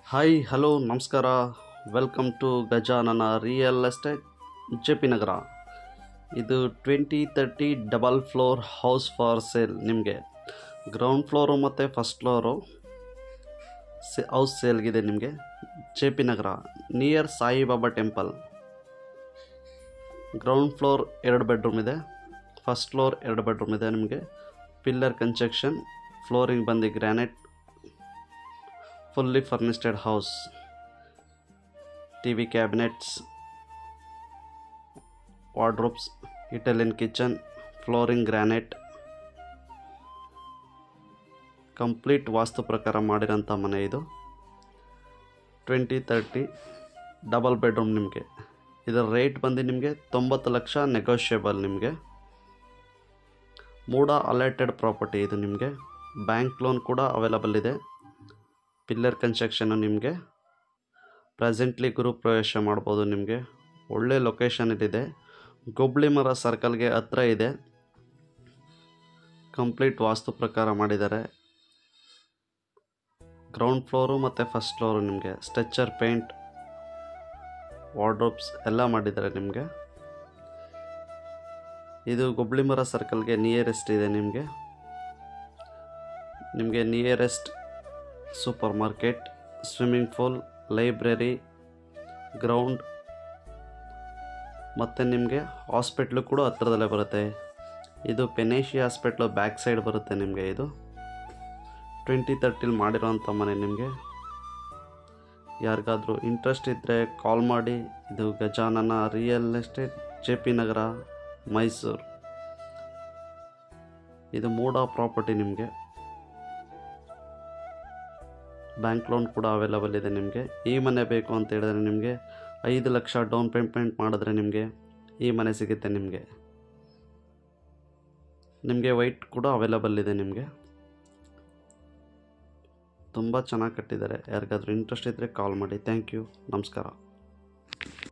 hi hello ನಮಸ್ಕಾರ welcome to Gajanana real estate J P Nagar ಇದು twenty thirty double floor house for sale ನಿಮಗೆ ground floor ಮತ್ತು first floor ಸೆ house ಸೇಲ್ಗಿದೆ ನಿಮಗೆ J P Nagar near Saibaba temple ground floor ಎರಡು bedroom ಇದೆ ಫಸ್ಟ್ ಫ್ಲೋರ್ ಎರಡು ಬೆಡ್ರೂಮ್ ಇದೆ ನಿಮಗೆ ಪಿಲ್ಲರ್ ಕನ್ಸ್ಟ್ರಕ್ಷನ್ ಫ್ಲೋರಿಂಗ್ ಬಂದು granite fully furnished house T V cabinets wardrobes Italian kitchen flooring granite complete vastu ಪ್ರಕಾರ ಮಾಡಿರೋಂಥ ಮನೆ ಇದು ಟ್ವೆಂಟಿ ತರ್ಟಿ ಡಬಲ್ ಬೆಡ್ರೂಮ್ ನಿಮಗೆ ಇದರ ರೇಟ್ ಬಂದು ನಿಮಗೆ ತೊಂಬತ್ತು ಲಕ್ಷ ನೆಗೋಷಿಯಬಲ್ ನಿಮಗೆ ಮೂಡ ಅಲರ್ಟೆಡ್ ಪ್ರಾಪರ್ಟಿ ಇದು ನಿಮಗೆ ಬ್ಯಾಂಕ್ ಲೋನ್ ಕೂಡ ಅವೈಲಬಲ್ ಇದೆ ಪಿಲ್ಲರ್ ಕನ್ಸ್ಟ್ರಕ್ಷನ್ನು ನಿಮಗೆ ಪ್ರೆಸೆಂಟ್ಲಿ ಗುರು ಪ್ರವೇಶ ಮಾಡ್ಬೋದು ನಿಮಗೆ ಒಳ್ಳೆ ಲೊಕೇಶನಲ್ಲಿದೆ ಗೊಬ್ಳಿ ಮರ ಸರ್ಕಲ್ಗೆ ಹತ್ರ ಇದೆ ಕಂಪ್ಲೀಟ್ ವಾಸ್ತು ಪ್ರಕಾರ ಮಾಡಿದ್ದಾರೆ ಗ್ರೌಂಡ್ ಫ್ಲೋರು ಮತ್ತು ಫಸ್ಟ್ ಫ್ಲೋರು ನಿಮಗೆ ಸ್ಟ್ರೆಚ್ಚರ್ ಪೇಂಟ್ ವಾರ್ಡ್ರೋಬ್ಸ್ ಎಲ್ಲ ಮಾಡಿದ್ದಾರೆ ನಿಮಗೆ ಇದು ಗೊಬ್ಳಿ ಮರ ಸರ್ಕಲ್ಗೆ ನಿಯರೆಸ್ಟ್ ಇದೆ ನಿಮಗೆ ನಿಮಗೆ nearest supermarket swimming pool library ground ಮತ್ತು ನಿಮಗೆ ಹಾಸ್ಪಿಟ್ಲು ಕೂಡ ಹತ್ರದಲ್ಲೇ ಬರುತ್ತೆ ಇದು ಪೆನೇಶಿ ಹಾಸ್ಪಿಟ್ಲು ಬ್ಯಾಕ್ ಸೈಡ್ ಬರುತ್ತೆ ನಿಮಗೆ ಇದು ಟ್ವೆಂಟಿ ತರ್ಟಿಲಿ ಮಾಡಿರೋಂಥ ಮನೆ ನಿಮಗೆ ಯಾರಿಗಾದರೂ ಇಂಟ್ರೆಸ್ಟ್ ಇದ್ದರೆ ಕಾಲ್ ಮಾಡಿ ಇದು Gajanana real estate J P Nagar Mysuru ಇದು ಮೂಡ ಪ್ರಾಪರ್ಟಿ ನಿಮಗೆ ಬ್ಯಾಂಕ್ ಲೋನ್ ಕೂಡ ಅವೈಲಬಲ್ ಇದೆ ನಿಮಗೆ ಈ ಮನೆ ಬೇಕು ಅಂತ ಹೇಳಿದ್ರೆ ನಿಮಗೆ ಐದು ಲಕ್ಷ ಡೌನ್ ಪೇಮೆಂಟ್ ಮಾಡಿದ್ರೆ ನಿಮಗೆ ಈ ಮನೆ ಸಿಗುತ್ತೆ ನಿಮಗೆ ನಿಮಗೆ ವೈಟ್ ಕೂಡ ಅವೈಲಬಲ್ ಇದೆ ನಿಮಗೆ ತುಂಬ ಚೆನ್ನಾಗಿ ಕಟ್ಟಿದ್ದಾರೆ ಯಾರಿಗಾದ್ರೂ ಇಂಟ್ರೆಸ್ಟ್ ಇದ್ದರೆ ಕಾಲ್ ಮಾಡಿ ಥ್ಯಾಂಕ್ ಯು ನಮಸ್ಕಾರ